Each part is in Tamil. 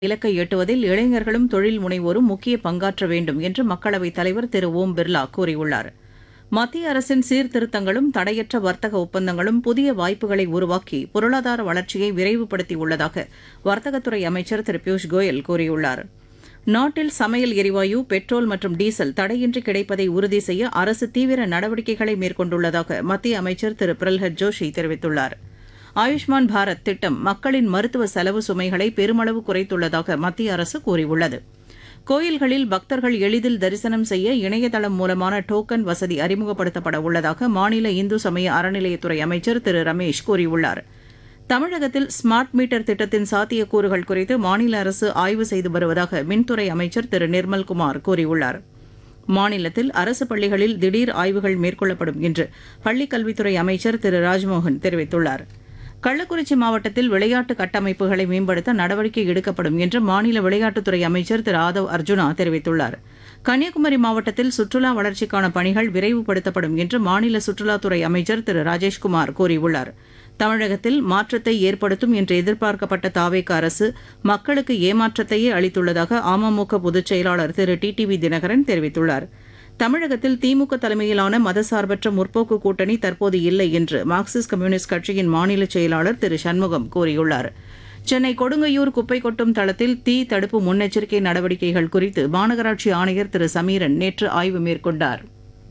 இலக்கை எட்டுவதில் இளைஞர்களும் தொழில் முனைவோரும் முக்கிய பங்காற்ற வேண்டும் என்று மக்களவைத் தலைவர் திரு ஓம் பிர்லா கூறியுள்ளார் மத்திய அரசின் சீர்திருத்தங்களும் தடையற்ற வர்த்தக ஒப்பந்தங்களும் புதிய வாய்ப்புகளை உருவாக்கி பொருளாதார வளர்ச்சியை விரைவுபடுத்தியுள்ளதாக வர்த்தகத்துறை அமைச்சர் திரு பியூஷ் கோயல் கூறியுள்ளார் நாட்டில் சமையல் எரிவாயு பெட்ரோல் மற்றும் டீசல் தடையின்றி கிடைப்பதை உறுதி செய்ய அரசு தீவிர நடவடிக்கைகளை மேற்கொண்டுள்ளதாக மத்திய அமைச்சர் திரு பிரல்ஹத் ஜோஷி தெரிவித்துள்ளார் ஆயுஷ்மான் பாரத் திட்டம் மக்களின் மருத்துவ செலவு சுமைகளை பெருமளவு குறைத்துள்ளதாக மத்திய அரசு கூறியுள்ளது கோயில்களில் பக்தர்கள் எளிதில் தரிசனம் செய்ய இணையதளம் மூலமான டோக்கன் வசதி அறிமுகப்படுத்தப்பட உள்ளதாக மாநில இந்து சமய அறநிலையத்துறை அமைச்சர் திரு ரமேஷ் கூறியுள்ளார் தமிழகத்தில் ஸ்மார்ட் மீட்டர் திட்டத்தின் சாத்தியக்கூறுகள் குறித்து மாநில அரசு ஆய்வு செய்து வருவதாக மின்துறை அமைச்சர் திரு நிர்மல்குமார் கூறியுள்ளார் மாநிலத்தில் அரசு பள்ளிகளில் திடீர் ஆய்வுகள் மேற்கொள்ளப்படும் என்று பள்ளிக் கல்வித்துறை அமைச்சர் திரு ராஜ்மோகன் தெரிவித்துள்ளார் கள்ளக்குறிச்சி மாவட்டத்தில் விளையாட்டு கட்டமைப்புகளை மேம்படுத்த நடவடிக்கை எடுக்கப்படும் என்று மாநில விளையாட்டுத்துறை அமைச்சர் திரு ஆதவ் அர்ஜுனா தெரிவித்துள்ளார் கன்னியாகுமரி மாவட்டத்தில் சுற்றுலா வளர்ச்சிக்கான பணிகள் விரைவுபடுத்தப்படும் என்று மாநில சுற்றுலாத்துறை அமைச்சர் திரு ராஜேஷ்குமார் கூறியுள்ளார் தமிழகத்தில் மாற்றத்தை ஏற்படுத்தும் என்று எதிர்பார்க்கப்பட்ட தாவேக அரசு மக்களுக்கு ஏமாற்றத்தையே அளித்துள்ளதாக அமமுக பொதுச் செயலாளர் திரு டிடிவி தினகரன் தெரிவித்துள்ளார் தமிழகத்தில் திமுக தலைமையிலான மதசார்பற்ற முற்போக்கு கூட்டணி தற்போது இல்லை என்று மார்க்சிஸ்ட் கம்யூனிஸ்ட் கட்சியின் மாநில செயலாளர் திரு சண்முகம் கூறியுள்ளார் சென்னை கொடுங்கையூர் குப்பை கொட்டும் தளத்தில் தீ தடுப்பு முன்னெச்சரிக்கை நடவடிக்கைகள் குறித்து மாநகராட்சி ஆணையர் திரு சமீரன் நேற்று ஆய்வு மேற்கொண்டார்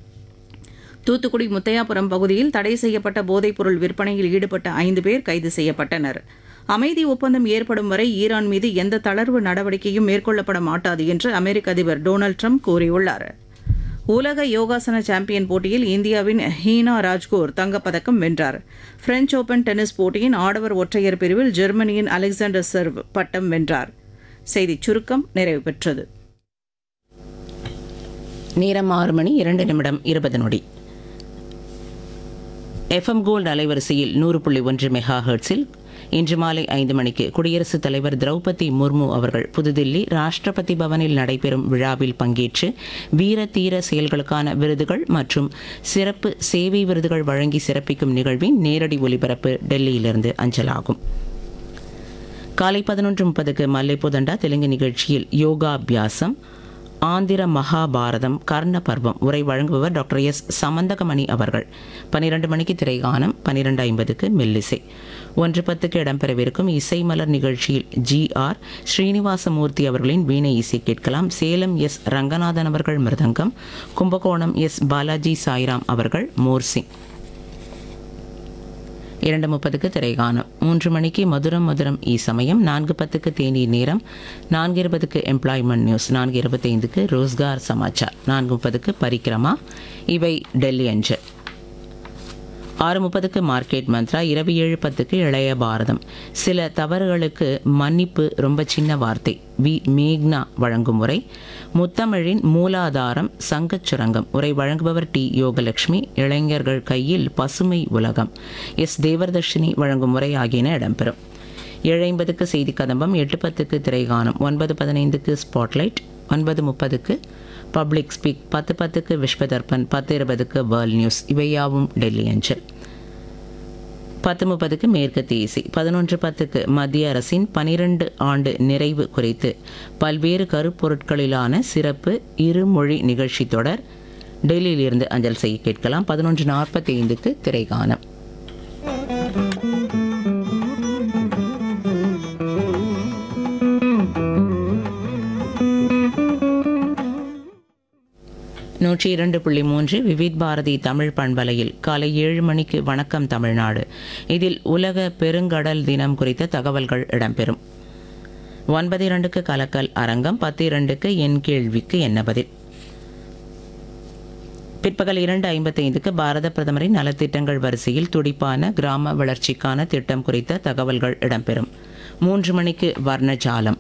தூத்துக்குடி முத்தையாபுரம் பகுதியில் தடை செய்யப்பட்ட போதைப்பொருள் விற்பனையில் ஈடுபட்ட ஐந்து பேர் கைது செய்யப்பட்டனர் அமைதி ஒப்பந்தம் ஏற்படும் வரை ஈரான் மீது எந்த தளர்வு நடவடிக்கையும் மேற்கொள்ளப்பட மாட்டாது என்று அமெரிக்க அதிபர் டொனால்டு ட்ரம்ப் கூறியுள்ளார் உலக யோகாசன சாம்பியன் போட்டியில் இந்தியாவின் ஹீனா ராஜ்கோர் தங்கப்பதக்கம் வென்றார் பிரெஞ்ச் ஓபன் டென்னிஸ் போட்டியின் ஆடவர் ஒற்றையர் பிரிவில் ஜெர்மனியின் அலெக்சாண்டர் சர்வ் பட்டம் வென்றார் செய்திச் சுருக்கம் நிறைவு பெற்றது நேரம் ஆறு மணி இரண்டு நிமிடம் இருபது நொடி எஃப்எம் கோல்டு அலைவரிசையில் நூறு புள்ளி ஒன்று மெகா ஹெர்ட்ஸில் இன்று மாலை ஐந்து மணிக்கு குடியரசுத் தலைவர் திரௌபதி முர்மு அவர்கள் புதுதில்லி ராஷ்டிரபதி பவனில் நடைபெறும் விழாவில் பங்கேற்று வீர தீர செயல்களுக்கான விருதுகள் மற்றும் சிறப்பு சேவை விருதுகள் வழங்கி சிறப்பிக்கும் நிகழ்வின் நேரடி ஒலிபரப்பு டெல்லியிலிருந்து அஞ்சலாகும் காலை பதினொன்று முப்பதுக்கு மல்லைப்புதண்டா தெலுங்கு நிகழ்ச்சியில் யோகாபியாசம் ஆந்திர மகாபாரதம் கர்ண பர்வம் உரை வழங்குபவர் டாக்டர் எஸ் சமந்தகமணி அவர்கள் பன்னிரண்டு மணிக்கு திரைகானம் பன்னிரெண்டு ஐம்பதுக்கு மெல்லிசை ஒன்று பத்துக்கு இடம்பெறவிருக்கும் இசை மலர் நிகழ்ச்சியில் ஜி ஆர் ஸ்ரீனிவாசமூர்த்தி அவர்களின் வீணை இசை கேட்கலாம் சேலம் எஸ் ரங்கநாதன் அவர்கள் மிருதங்கம் கும்பகோணம் எஸ் பாலாஜி சாய்ராம் அவர்கள் மோர்சிங் இரண்டு முப்பதுக்கு திரைகானம் மூன்று மணிக்கு மதுரம் மதுரம் ஈ சமயம் நான்கு பத்துக்கு தேநீர் நேரம் நான்கு இருபதுக்கு எம்ப்ளாய்மெண்ட் நியூஸ் நான்கு இருபத்தைந்துக்கு ரோஸ்கார் சமாச்சார் நான்கு முப்பதுக்கு பரிக்கிரமா இவை டெல்லி அஞ்சல் ஆறு முப்பதுக்கு மார்க்கெட் மந்த்ரா இரவு ஏழு பத்துக்கு இளைய பாரதம் சில தவறுகளுக்கு மன்னிப்பு ரொம்ப சின்ன வார்த்தை வி மேக்னா வழங்கும் முறை முத்தமிழின் மூலாதாரம் சங்கச் சுரங்கம் உரை வழங்குபவர் டி யோகலட்சுமி இளைஞர்கள் கையில் பசுமை உலகம் எஸ் தேவர்தர்ஷினி வழங்கும் முறை ஆகியன இடம்பெறும் ஏழு ஐம்பதுக்கு செய்தி கதம்பம் எட்டு பத்துக்கு திரைகானம் ஒன்பது பதினைந்துக்கு ஸ்பாட்லைட் ஒன்பது முப்பதுக்கு பப்ளிக் ஸ்பீக் பத்து பத்துக்கு விஸ்வதர்பன் பத்து இருபதுக்கு வேர்ல்ட் நியூஸ் இவையாவும் டெல்லி அஞ்சல் பத்து முப்பதுக்கு மேற்கு தேசி பதினொன்று பத்துக்கு மத்திய அரசின் பனிரெண்டு ஆண்டு நிறைவு குறித்து பல்வேறு கருப்பொருட்களிலான சிறப்பு இருமொழி நிகழ்ச்சி தொடர் டெல்லியிலிருந்து அஞ்சல் செய்ய கேட்கலாம் பதினொன்று நாற்பத்தி ஐந்துக்கு திரைகானம் நூற்றி இரண்டு புள்ளி மூன்று விவித் பாரதி தமிழ் பண்பலையில் காலை ஏழு மணிக்கு வணக்கம் தமிழ்நாடு இதில் உலக பெருங்கடல் தினம் குறித்த தகவல்கள் இடம்பெறும் ஒன்பது இரண்டுக்கு கலக்கல் அரங்கம் பத்து இரண்டுக்கு என் கேள்விக்கு என்ன பதில் பிற்பகல் இரண்டு ஐம்பத்தைந்துக்கு பாரத பிரதமரின் நலத்திட்டங்கள் வரிசையில் துடிப்பான கிராம வளர்ச்சிக்கான திட்டம் குறித்த தகவல்கள் இடம்பெறும் மூன்று மணிக்கு வர்ணஜாலம்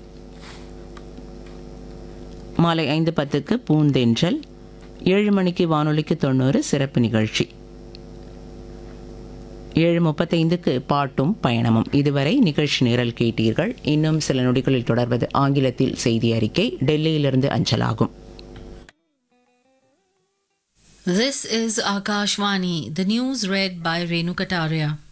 மாலை ஐந்து பத்துக்கு பூந்தென்றல் ஏழு மணிக்கு வானொலிக்கு தொண்ணூறு சிறப்பு நிகழ்ச்சி ஏழு முப்பத்தைந்துக்கு பாட்டும் பயணமும் இதுவரை நிகழ்ச்சி நிரல் கேட்டீர்கள் இன்னும் சில நொடிகளில் தொடர்வது ஆங்கிலத்தில் செய்தி அறிக்கை டெல்லியிலிருந்து அஞ்சலாகும் This is Akashvani, the news read by Renu Kataria.